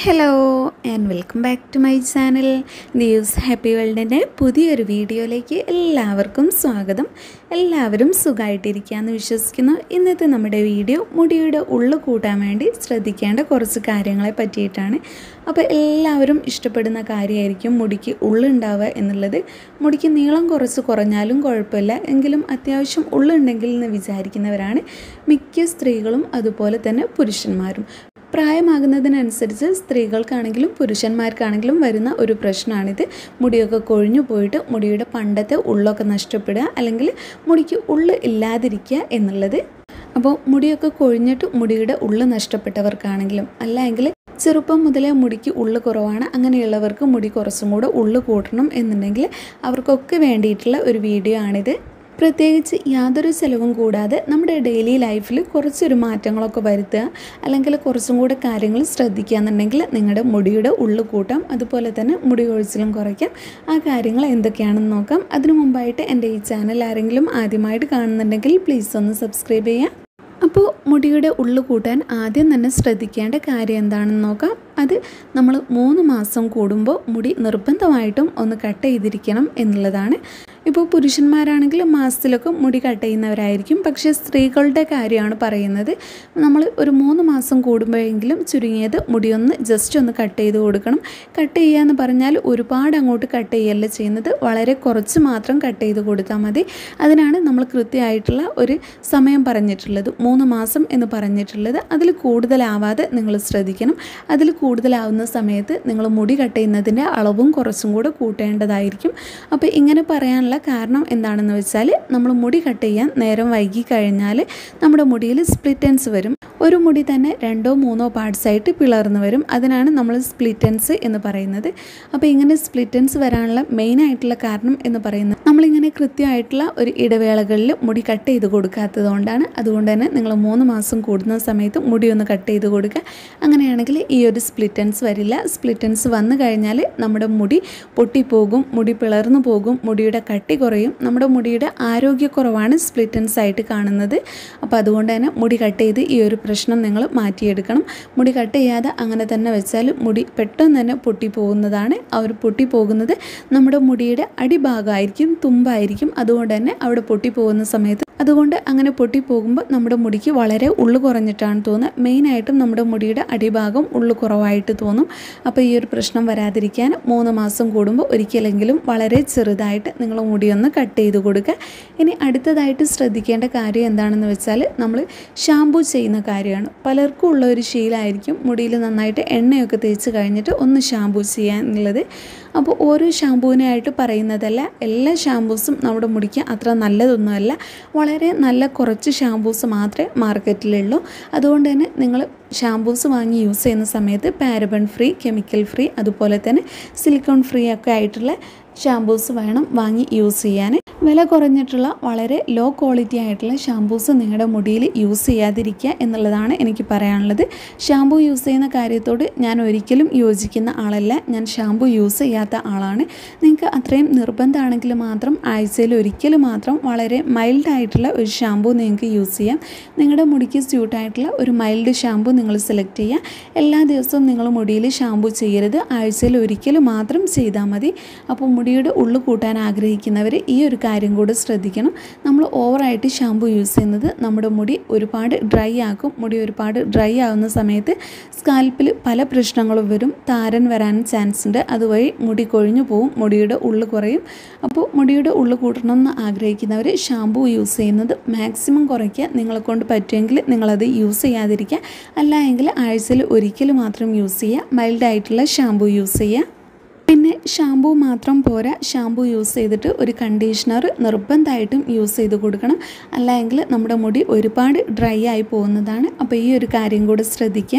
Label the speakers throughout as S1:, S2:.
S1: hello and welcome back to my channel News Happy വേൾഡിൻ്റെ പുതിയൊരു വീഡിയോയിലേക്ക് എല്ലാവർക്കും സ്വാഗതം എല്ലാവരും സുഖമായിട്ടിരിക്കുകയെന്ന് വിശ്വസിക്കുന്നു ഇന്നത്തെ നമ്മുടെ വീഡിയോ മുടിയുടെ ഉള്ളു കൂട്ടാൻ വേണ്ടി ശ്രദ്ധിക്കേണ്ട കുറച്ച് കാര്യങ്ങളെ പറ്റിയിട്ടാണ് അപ്പോൾ എല്ലാവരും ഇഷ്ടപ്പെടുന്ന കാര്യമായിരിക്കും മുടിക്ക് ഉള്ളുണ്ടാവുക എന്നുള്ളത് മുടിക്ക് നീളം കുറച്ച് കുറഞ്ഞാലും കുഴപ്പമില്ല എങ്കിലും അത്യാവശ്യം ഉള്ളുണ്ടെങ്കിൽ എന്ന് വിചാരിക്കുന്നവരാണ് മിക്ക സ്ത്രീകളും അതുപോലെ തന്നെ പുരുഷന്മാരും പ്രായമാകുന്നതിനനുസരിച്ച് സ്ത്രീകൾക്കാണെങ്കിലും പുരുഷന്മാർക്കാണെങ്കിലും വരുന്ന ഒരു പ്രശ്നമാണിത് മുടിയൊക്കെ കൊഴിഞ്ഞു പോയിട്ട് മുടിയുടെ പണ്ടത്തെ ഉള്ളൊക്കെ നഷ്ടപ്പെടുക അല്ലെങ്കിൽ മുടിക്ക് ഉള്ള് ഇല്ലാതിരിക്കുക എന്നുള്ളത് അപ്പോൾ മുടിയൊക്കെ കൊഴിഞ്ഞിട്ട് മുടിയുടെ ഉള്ള് നഷ്ടപ്പെട്ടവർക്കാണെങ്കിലും അല്ലെങ്കിൽ ചെറുപ്പം മുതലേ മുടിക്ക് ഉള്ളു കുറവാണ് അങ്ങനെയുള്ളവർക്ക് മുടി കുറച്ചും കൂടെ ഉള്ളു കൂട്ടണം എന്നുണ്ടെങ്കിൽ അവർക്കൊക്കെ വേണ്ടിയിട്ടുള്ള ഒരു വീഡിയോ ആണിത് പ്രത്യേകിച്ച് യാതൊരു ചിലവും കൂടാതെ നമ്മുടെ ഡെയിലി ലൈഫിൽ കുറച്ചൊരു മാറ്റങ്ങളൊക്കെ വരുത്തുക അല്ലെങ്കിൽ കുറച്ചും കൂടെ കാര്യങ്ങൾ ശ്രദ്ധിക്കുക എന്നുണ്ടെങ്കിൽ നിങ്ങളുടെ മുടിയുടെ ഉള്ളു കൂട്ടാം അതുപോലെ തന്നെ മുടി കൊഴിച്ചിലും കുറയ്ക്കാം ആ കാര്യങ്ങൾ എന്തൊക്കെയാണെന്ന് നോക്കാം അതിനു മുമ്പായിട്ട് എൻ്റെ ഈ ചാനൽ ആരെങ്കിലും ആദ്യമായിട്ട് കാണുന്നുണ്ടെങ്കിൽ പ്ലീസ് ഒന്ന് സബ്സ്ക്രൈബ് ചെയ്യുക അപ്പോൾ മുടിയുടെ ഉള്ളു കൂട്ടാൻ ആദ്യം തന്നെ ശ്രദ്ധിക്കേണ്ട കാര്യം എന്താണെന്ന് നോക്കാം അത് നമ്മൾ മൂന്ന് മാസം കൂടുമ്പോൾ മുടി നിർബന്ധമായിട്ടും ഒന്ന് കട്ട് ചെയ്തിരിക്കണം എന്നുള്ളതാണ് ഇപ്പോൾ പുരുഷന്മാരാണെങ്കിൽ മാസത്തിലൊക്കെ മുടി കട്ട് ചെയ്യുന്നവരായിരിക്കും പക്ഷേ സ്ത്രീകളുടെ കാര്യമാണ് പറയുന്നത് നമ്മൾ ഒരു മൂന്ന് മാസം കൂടുമ്പോഴെങ്കിലും ചുരുങ്ങിയത് മുടിയൊന്ന് ജസ്റ്റ് ഒന്ന് കട്ട് ചെയ്ത് കൊടുക്കണം കട്ട് ചെയ്യുക എന്ന് പറഞ്ഞാൽ ഒരുപാട് അങ്ങോട്ട് കട്ട് ചെയ്യല്ല ചെയ്യുന്നത് വളരെ കുറച്ച് മാത്രം കട്ട് ചെയ്ത് കൊടുത്താൽ മതി അതിനാണ് നമ്മൾ കൃത്യമായിട്ടുള്ള ഒരു സമയം പറഞ്ഞിട്ടുള്ളത് മൂന്ന് മാസം എന്ന് പറഞ്ഞിട്ടുള്ളത് അതിൽ കൂടുതലാവാതെ നിങ്ങൾ ശ്രദ്ധിക്കണം അതിൽ കൂടുതലാവുന്ന സമയത്ത് നിങ്ങൾ മുടി കട്ട് ചെയ്യുന്നതിൻ്റെ അളവും കുറച്ചും കൂടെ കൂട്ടേണ്ടതായിരിക്കും അപ്പോൾ ഇങ്ങനെ പറയാനുള്ള കാരണം എന്താണെന്ന് വെച്ചാൽ നമ്മൾ മുടി കട്ട് ചെയ്യാൻ നേരം വൈകി കഴിഞ്ഞാൽ നമ്മുടെ മുടിയിൽ സ്പ്ലിറ്റൻസ് വരും ഒരു മുടി തന്നെ രണ്ടോ മൂന്നോ പാർട്സ് ആയിട്ട് പിളർന്നു വരും അതിനാണ് നമ്മൾ സ്പ്ലിറ്റൻസ് എന്ന് പറയുന്നത് അപ്പോൾ ഇങ്ങനെ സ്പ്ലിറ്റൻസ് വരാനുള്ള മെയിൻ ആയിട്ടുള്ള കാരണം എന്ന് പറയുന്നത് നമ്മളിങ്ങനെ കൃത്യമായിട്ടുള്ള ഒരു ഇടവേളകളിൽ മുടി കട്ട് ചെയ്ത് കൊടുക്കാത്തത് കൊണ്ടാണ് അതുകൊണ്ട് തന്നെ നിങ്ങൾ മൂന്ന് മാസം കൂടുന്ന സമയത്ത് മുടി ഒന്ന് കട്ട് ചെയ്ത് കൊടുക്കുക അങ്ങനെയാണെങ്കിൽ ഈ ഒരു സ്പ്ലിറ്റൻസ് വരില്ല സ്പ്ലിറ്റൻസ് വന്നു കഴിഞ്ഞാൽ നമ്മുടെ മുടി പൊട്ടിപ്പോകും മുടി പിളർന്നു പോകും മുടിയുടെ കട്ടി കുറയും നമ്മുടെ മുടിയുടെ ആരോഗ്യക്കുറവാണ് സ്പ്ലിറ്റൻസ് ആയിട്ട് കാണുന്നത് അപ്പോൾ അതുകൊണ്ട് തന്നെ മുടി കട്ട് ചെയ്ത് ഈ ഒരു പ്രശ്നം നിങ്ങൾ മാറ്റിയെടുക്കണം മുടി കട്ട് ചെയ്യാതെ അങ്ങനെ തന്നെ വെച്ചാൽ മുടി പെട്ടെന്ന് തന്നെ പൊട്ടിപ്പോകുന്നതാണ് ആ ഒരു പൊട്ടിപ്പോകുന്നത് നമ്മുടെ മുടിയുടെ അടിഭാഗമായിരിക്കും തുമ്പായിരിക്കും അതുകൊണ്ട് തന്നെ അവിടെ പൊട്ടിപ്പോകുന്ന സമയത്ത് അതുകൊണ്ട് അങ്ങനെ പൊട്ടിപ്പോകുമ്പോൾ നമ്മുടെ മുടിക്ക് വളരെ ഉള്ളു കുറഞ്ഞിട്ടാണ് തോന്നുന്നത് മെയിനായിട്ടും നമ്മുടെ മുടിയുടെ അടിഭാഗം ഉള്ളു കുറവായിട്ട് തോന്നും അപ്പോൾ ഈ ഒരു പ്രശ്നം വരാതിരിക്കാൻ മൂന്ന് മാസം കൂടുമ്പോൾ ഒരിക്കലെങ്കിലും വളരെ ചെറുതായിട്ട് നിങ്ങൾ മുടിയൊന്ന് കട്ട് ചെയ്ത് കൊടുക്കുക ഇനി അടുത്തതായിട്ട് ശ്രദ്ധിക്കേണ്ട കാര്യം എന്താണെന്ന് വെച്ചാൽ നമ്മൾ ഷാമ്പു ചെയ്യുന്ന കാര്യമാണ് പലർക്കും ഉള്ള ഒരു ശീലമായിരിക്കും മുടിയിൽ നന്നായിട്ട് എണ്ണയൊക്കെ തേച്ച് കഴിഞ്ഞിട്ട് ഒന്ന് ഷാമ്പു ചെയ്യാൻ എന്നുള്ളത് അപ്പോൾ ഓരോ ഷാമ്പൂവിനായിട്ട് പറയുന്നതല്ല എല്ലാ ഷാമ്പൂസും നമ്മുടെ മുടിക്ക് അത്ര നല്ലതൊന്നുമല്ല വളരെ നല്ല കുറച്ച് ഷാമ്പൂസ് മാത്രമേ മാർക്കറ്റിലുള്ളൂ അതുകൊണ്ട് തന്നെ നിങ്ങൾ ഷാമ്പൂസ് വാങ്ങി യൂസ് ചെയ്യുന്ന സമയത്ത് പാരബൺ ഫ്രീ കെമിക്കൽ ഫ്രീ അതുപോലെ തന്നെ സിലിക്കോൺ ഫ്രീ ഒക്കെ ആയിട്ടുള്ള ഷാമ്പൂസ് വേണം വാങ്ങി യൂസ് ചെയ്യാൻ വില കുറഞ്ഞിട്ടുള്ള വളരെ ലോ ക്വാളിറ്റി ആയിട്ടുള്ള ഷാമ്പൂസ് നിങ്ങളുടെ മുടിയിൽ യൂസ് ചെയ്യാതിരിക്കുക എന്നുള്ളതാണ് എനിക്ക് പറയാനുള്ളത് ഷാമ്പൂ യൂസ് ചെയ്യുന്ന കാര്യത്തോട് ഞാൻ ഒരിക്കലും യോജിക്കുന്ന ആളല്ല ഞാൻ ഷാമ്പൂ യൂസ് ചെയ്യാത്ത ആളാണ് നിങ്ങൾക്ക് അത്രയും നിർബന്ധമാണെങ്കിൽ മാത്രം ആഴ്ചയിൽ ഒരിക്കൽ മാത്രം വളരെ മൈൽഡ് ആയിട്ടുള്ള ഒരു ഷാമ്പൂ നിങ്ങൾക്ക് യൂസ് ചെയ്യാം നിങ്ങളുടെ മുടിക്ക് സ്യൂട്ടായിട്ടുള്ള ഒരു മൈൽഡ് ഷാമ്പൂ നിങ്ങൾ സെലക്ട് ചെയ്യുക എല്ലാ ദിവസവും നിങ്ങൾ മുടിയിൽ ഷാമ്പൂ ചെയ്യരുത് ആഴ്ചയിൽ ഒരിക്കൽ മാത്രം ചെയ്താൽ മതി അപ്പോൾ മുടിയുടെ ഉള്ളു കൂട്ടാൻ ആഗ്രഹിക്കുന്നവർ ഈ ഒരു കാര്യം കൂടെ ശ്രദ്ധിക്കണം നമ്മൾ ഓവറായിട്ട് ഷാമ്പു യൂസ് ചെയ്യുന്നത് നമ്മുടെ മുടി ഒരുപാട് ഡ്രൈ ആക്കും മുടി ഒരുപാട് ഡ്രൈ ആവുന്ന സമയത്ത് സ്കാൽപ്പിൽ പല പ്രശ്നങ്ങളും വരും താരൻ വരാൻ ചാൻസ് ഉണ്ട് അതുവഴി മുടി കൊഴിഞ്ഞു പോവും മുടിയുടെ ഉള്ളു കുറയും അപ്പോൾ മുടിയുടെ ഉള്ളു കൂട്ടണം എന്ന് ആഗ്രഹിക്കുന്നവർ ഷാമ്പു യൂസ് ചെയ്യുന്നത് മാക്സിമം കുറയ്ക്കുക നിങ്ങളെ കൊണ്ട് പറ്റുമെങ്കിൽ നിങ്ങളത് യൂസ് ചെയ്യാതിരിക്കുക അല്ല എങ്കിൽ ആഴ്ചയിൽ ഒരിക്കൽ മാത്രം യൂസ് ചെയ്യുക മൈൽഡ് ആയിട്ടുള്ള ഷാമ്പു യൂസ് ചെയ്യുക പിന്നെ ഷാമ്പൂ മാത്രം പോരാ ഷാമ്പൂ യൂസ് ചെയ്തിട്ട് ഒരു കണ്ടീഷണർ നിർബന്ധമായിട്ടും യൂസ് ചെയ്ത് കൊടുക്കണം അല്ല എങ്കിൽ നമ്മുടെ മുടി ഒരുപാട് ഡ്രൈ ആയി പോകുന്നതാണ് അപ്പോൾ ഈ ഒരു കാര്യം കൂടെ ശ്രദ്ധിക്കുക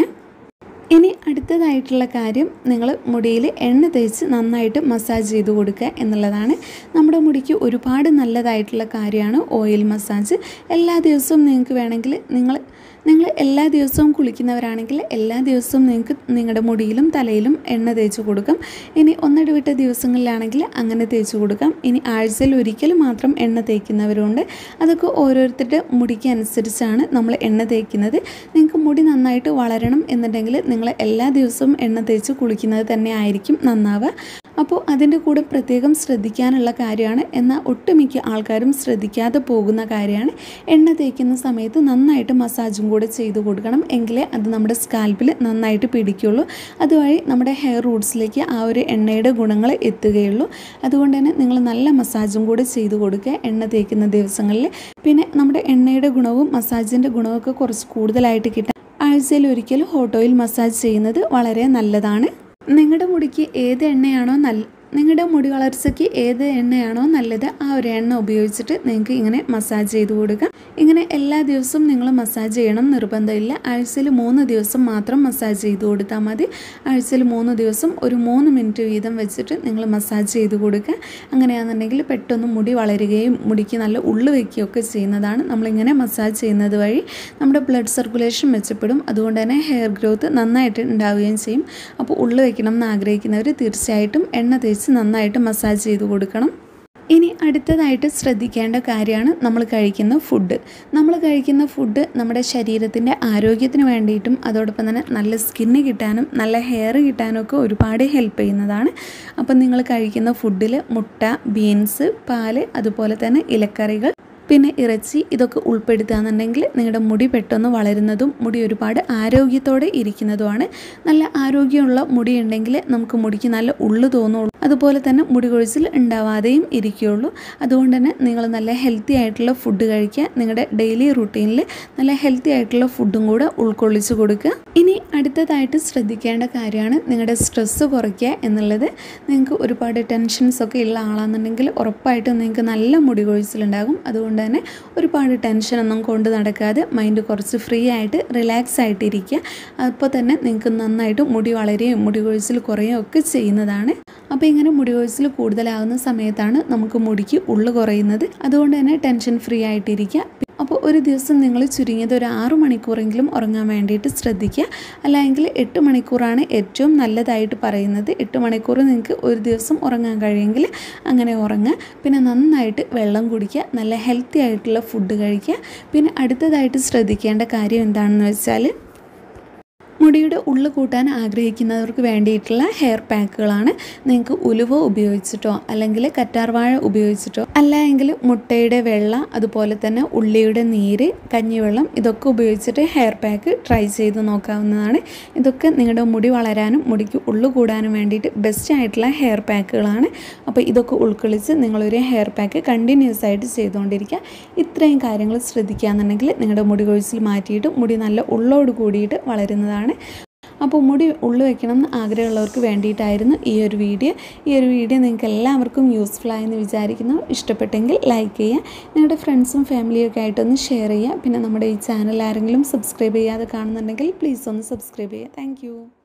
S1: ഇനി അടുത്തതായിട്ടുള്ള കാര്യം നിങ്ങൾ മുടിയിൽ എണ്ണ തേച്ച് നന്നായിട്ട് മസാജ് ചെയ്ത് കൊടുക്കുക എന്നുള്ളതാണ് നമ്മുടെ മുടിക്ക് ഒരുപാട് നല്ലതായിട്ടുള്ള കാര്യമാണ് ഓയിൽ മസാജ് എല്ലാ ദിവസവും നിങ്ങൾക്ക് വേണമെങ്കിൽ നിങ്ങൾ നിങ്ങൾ എല്ലാ ദിവസവും കുളിക്കുന്നവരാണെങ്കിൽ എല്ലാ ദിവസവും നിങ്ങൾക്ക് നിങ്ങളുടെ മുടിയിലും തലയിലും എണ്ണ തേച്ച് കൊടുക്കാം ഇനി ഒന്നിടവിട്ട ദിവസങ്ങളിലാണെങ്കിൽ അങ്ങനെ തേച്ച് കൊടുക്കാം ഇനി ആഴ്ചയിൽ ഒരിക്കൽ മാത്രം എണ്ണ തേക്കുന്നവരുണ്ട് അതൊക്കെ ഓരോരുത്തരുടെ മുടിക്ക് അനുസരിച്ചാണ് നമ്മൾ എണ്ണ തേക്കുന്നത് നിങ്ങൾക്ക് മുടി നന്നായിട്ട് വളരണം എന്നുണ്ടെങ്കിൽ നിങ്ങൾ എല്ലാ ദിവസവും എണ്ണ തേച്ച് കുളിക്കുന്നത് തന്നെ ആയിരിക്കും നന്നാവുക അപ്പോൾ അതിൻ്റെ കൂടെ പ്രത്യേകം ശ്രദ്ധിക്കാനുള്ള കാര്യമാണ് എന്നാൽ ഒട്ടുമിക്ക ആൾക്കാരും ശ്രദ്ധിക്കാതെ പോകുന്ന കാര്യമാണ് എണ്ണ തേക്കുന്ന സമയത്ത് നന്നായിട്ട് മസാജും കൂടെ ചെയ്ത് കൊടുക്കണം എങ്കിലേ അത് നമ്മുടെ സ്കാൽപ്പിൽ നന്നായിട്ട് പിടിക്കുള്ളൂ അതുവഴി നമ്മുടെ ഹെയർ റൂട്ട്സിലേക്ക് ആ ഒരു എണ്ണയുടെ ഗുണങ്ങൾ എത്തുകയുള്ളൂ അതുകൊണ്ട് തന്നെ നിങ്ങൾ നല്ല മസാജും കൂടെ ചെയ്ത് കൊടുക്കുക എണ്ണ തേക്കുന്ന ദിവസങ്ങളിൽ പിന്നെ നമ്മുടെ എണ്ണയുടെ ഗുണവും മസാജിൻ്റെ ഗുണവും ഒക്കെ കുറച്ച് കൂടുതലായിട്ട് കിട്ടാൻ ആഴ്ചയിൽ ഒരിക്കൽ ഹോട്ട് ഓയിൽ മസാജ് ചെയ്യുന്നത് വളരെ നല്ലതാണ് നിങ്ങളുടെ മുടിക്ക് ഏത് എണ്ണയാണോ നല്ല നിങ്ങളുടെ മുടി വളർച്ചയ്ക്ക് ഏത് എണ്ണയാണോ നല്ലത് ആ ഒരു എണ്ണ ഉപയോഗിച്ചിട്ട് നിങ്ങൾക്ക് ഇങ്ങനെ മസാജ് ചെയ്ത് കൊടുക്കാം ഇങ്ങനെ എല്ലാ ദിവസവും നിങ്ങൾ മസാജ് ചെയ്യണം നിർബന്ധമില്ല ആഴ്ചയിൽ മൂന്ന് ദിവസം മാത്രം മസാജ് ചെയ്ത് കൊടുത്താൽ മതി ആഴ്ചയിൽ മൂന്ന് ദിവസം ഒരു മൂന്ന് മിനിറ്റ് വീതം വെച്ചിട്ട് നിങ്ങൾ മസാജ് ചെയ്ത് കൊടുക്കുക അങ്ങനെയാണെന്നുണ്ടെങ്കിൽ പെട്ടെന്ന് മുടി വളരുകയും മുടിക്ക് നല്ല ഉള്ളു വയ്ക്കുകയൊക്കെ ചെയ്യുന്നതാണ് നമ്മളിങ്ങനെ മസാജ് ചെയ്യുന്നത് വഴി നമ്മുടെ ബ്ലഡ് സർക്കുലേഷൻ മെച്ചപ്പെടും അതുകൊണ്ട് തന്നെ ഹെയർ ഗ്രോത്ത് നന്നായിട്ട് ഉണ്ടാവുകയും ചെയ്യും അപ്പോൾ ഉള്ളു വയ്ക്കണം എന്ന് ആഗ്രഹിക്കുന്നവർ തീർച്ചയായിട്ടും എണ്ണ തേച്ച് നന്നായിട്ട് മസാജ് ചെയ്ത് കൊടുക്കണം ഇനി അടുത്തതായിട്ട് ശ്രദ്ധിക്കേണ്ട കാര്യമാണ് നമ്മൾ കഴിക്കുന്ന ഫുഡ് നമ്മൾ കഴിക്കുന്ന ഫുഡ് നമ്മുടെ ശരീരത്തിൻ്റെ ആരോഗ്യത്തിന് വേണ്ടിയിട്ടും അതോടൊപ്പം തന്നെ നല്ല സ്കിന്ന് കിട്ടാനും നല്ല ഹെയർ കിട്ടാനും ഒക്കെ ഒരുപാട് ഹെൽപ്പ് ചെയ്യുന്നതാണ് അപ്പം നിങ്ങൾ കഴിക്കുന്ന ഫുഡിൽ മുട്ട ബീൻസ് പാല് അതുപോലെ തന്നെ ഇലക്കറികൾ പിന്നെ ഇറച്ചി ഇതൊക്കെ ഉൾപ്പെടുത്തുകയാണെന്നുണ്ടെങ്കിൽ നിങ്ങളുടെ മുടി പെട്ടെന്ന് വളരുന്നതും മുടി ഒരുപാട് ആരോഗ്യത്തോടെ ഇരിക്കുന്നതുമാണ് നല്ല ആരോഗ്യമുള്ള മുടി ഉണ്ടെങ്കിൽ നമുക്ക് മുടിക്ക് നല്ല ഉള്ളു തോന്നുള്ളൂ അതുപോലെ തന്നെ മുടി കൊഴിച്ചിൽ ഉണ്ടാവാതെയും ഇരിക്കുകയുള്ളൂ അതുകൊണ്ട് തന്നെ നിങ്ങൾ നല്ല ഹെൽത്തി ആയിട്ടുള്ള ഫുഡ് കഴിക്കുക നിങ്ങളുടെ ഡെയിലി റുട്ടീനിൽ നല്ല ഹെൽത്തി ആയിട്ടുള്ള ഫുഡും കൂടെ ഉൾക്കൊള്ളിച്ച് കൊടുക്കുക ഇനി അടുത്തതായിട്ട് ശ്രദ്ധിക്കേണ്ട കാര്യമാണ് നിങ്ങളുടെ സ്ട്രെസ്സ് കുറയ്ക്കുക എന്നുള്ളത് നിങ്ങൾക്ക് ഒരുപാട് ടെൻഷൻസ് ഒക്കെ ഉള്ള ആളാണെന്നുണ്ടെങ്കിൽ ഉറപ്പായിട്ടും നിങ്ങൾക്ക് നല്ല മുടി കൊഴിച്ചിലുണ്ടാകും അതുകൊണ്ട് തന്നെ ഒരുപാട് ടെൻഷനൊന്നും കൊണ്ട് നടക്കാതെ മൈൻഡ് കുറച്ച് ഫ്രീ ആയിട്ട് റിലാക്സ് ആയിട്ട് ഇരിക്കുക അപ്പോൾ തന്നെ നിങ്ങൾക്ക് നന്നായിട്ട് മുടി വളരുകയും മുടി കൊഴിച്ചിൽ കുറയുകയും ഒക്കെ ചെയ്യുന്നതാണ് അപ്പോൾ ഇങ്ങനെ മുടി കൊഴിച്ചിൽ കൂടുതലാകുന്ന സമയത്താണ് നമുക്ക് മുടിക്ക് ഉള്ളു കുറയുന്നത് അതുകൊണ്ട് തന്നെ ടെൻഷൻ ഫ്രീ ആയിട്ടിരിക്കുക അപ്പോൾ ഒരു ദിവസം നിങ്ങൾ ചുരുങ്ങിയത് ഒരു ആറു മണിക്കൂറെങ്കിലും ഉറങ്ങാൻ വേണ്ടിയിട്ട് ശ്രദ്ധിക്കുക അല്ലെങ്കിൽ എട്ട് മണിക്കൂറാണ് ഏറ്റവും നല്ലതായിട്ട് പറയുന്നത് എട്ട് മണിക്കൂർ നിങ്ങൾക്ക് ഒരു ദിവസം ഉറങ്ങാൻ കഴിയുമെങ്കിൽ അങ്ങനെ ഉറങ്ങുക പിന്നെ നന്നായിട്ട് വെള്ളം കുടിക്കുക നല്ല ഹെൽത്തി ആയിട്ടുള്ള ഫുഡ് കഴിക്കുക പിന്നെ അടുത്തതായിട്ട് ശ്രദ്ധിക്കേണ്ട കാര്യം എന്താണെന്ന് വെച്ചാൽ മുടിയുടെ ഉള്ളു കൂട്ടാൻ ആഗ്രഹിക്കുന്നവർക്ക് വേണ്ടിയിട്ടുള്ള ഹെയർ പാക്കുകളാണ് നിങ്ങൾക്ക് ഉലുവ ഉപയോഗിച്ചിട്ടോ അല്ലെങ്കിൽ കറ്റാർവാഴ ഉപയോഗിച്ചിട്ടോ അല്ല എങ്കിൽ മുട്ടയുടെ വെള്ള അതുപോലെ തന്നെ ഉള്ളിയുടെ നീര് കഞ്ഞിവെള്ളം ഇതൊക്കെ ഉപയോഗിച്ചിട്ട് ഹെയർ പാക്ക് ട്രൈ ചെയ്ത് നോക്കാവുന്നതാണ് ഇതൊക്കെ നിങ്ങളുടെ മുടി വളരാനും മുടിക്ക് ഉള്ളു കൂടാനും വേണ്ടിയിട്ട് ബെസ്റ്റ് ആയിട്ടുള്ള ഹെയർ പാക്കുകളാണ് അപ്പോൾ ഇതൊക്കെ ഉൾക്കൊള്ളിച്ച് നിങ്ങളൊരു ഹെയർ പാക്ക് കണ്ടിന്യൂസ് ആയിട്ട് ചെയ്തുകൊണ്ടിരിക്കുക ഇത്രയും കാര്യങ്ങൾ ശ്രദ്ധിക്കുകയെന്നുണ്ടെങ്കിൽ നിങ്ങളുടെ മുടി കൊഴിച്ചിൽ മാറ്റിയിട്ട് മുടി നല്ല ഉള്ളോട് കൂടിയിട്ട് വളരുന്നതാണ് അപ്പോൾ മുടി ഉള്ളു വെക്കണം എന്ന് ആഗ്രഹമുള്ളവർക്ക് വേണ്ടിയിട്ടായിരുന്നു ഈ ഒരു വീഡിയോ ഈ ഒരു വീഡിയോ നിങ്ങൾക്ക് എല്ലാവർക്കും യൂസ്ഫുൾ ആയെന്ന് വിചാരിക്കുന്നു ഇഷ്ടപ്പെട്ടെങ്കിൽ ലൈക്ക് ചെയ്യുക നിങ്ങളുടെ ഫ്രണ്ട്സും ഫാമിലിയും ഒക്കെ ആയിട്ടൊന്ന് ഷെയർ ചെയ്യുക പിന്നെ നമ്മുടെ ഈ ചാനൽ ആരെങ്കിലും സബ്സ്ക്രൈബ് ചെയ്യാതെ കാണുന്നുണ്ടെങ്കിൽ പ്ലീസ് ഒന്ന് സബ്സ്ക്രൈബ് ചെയ്യുക താങ്ക്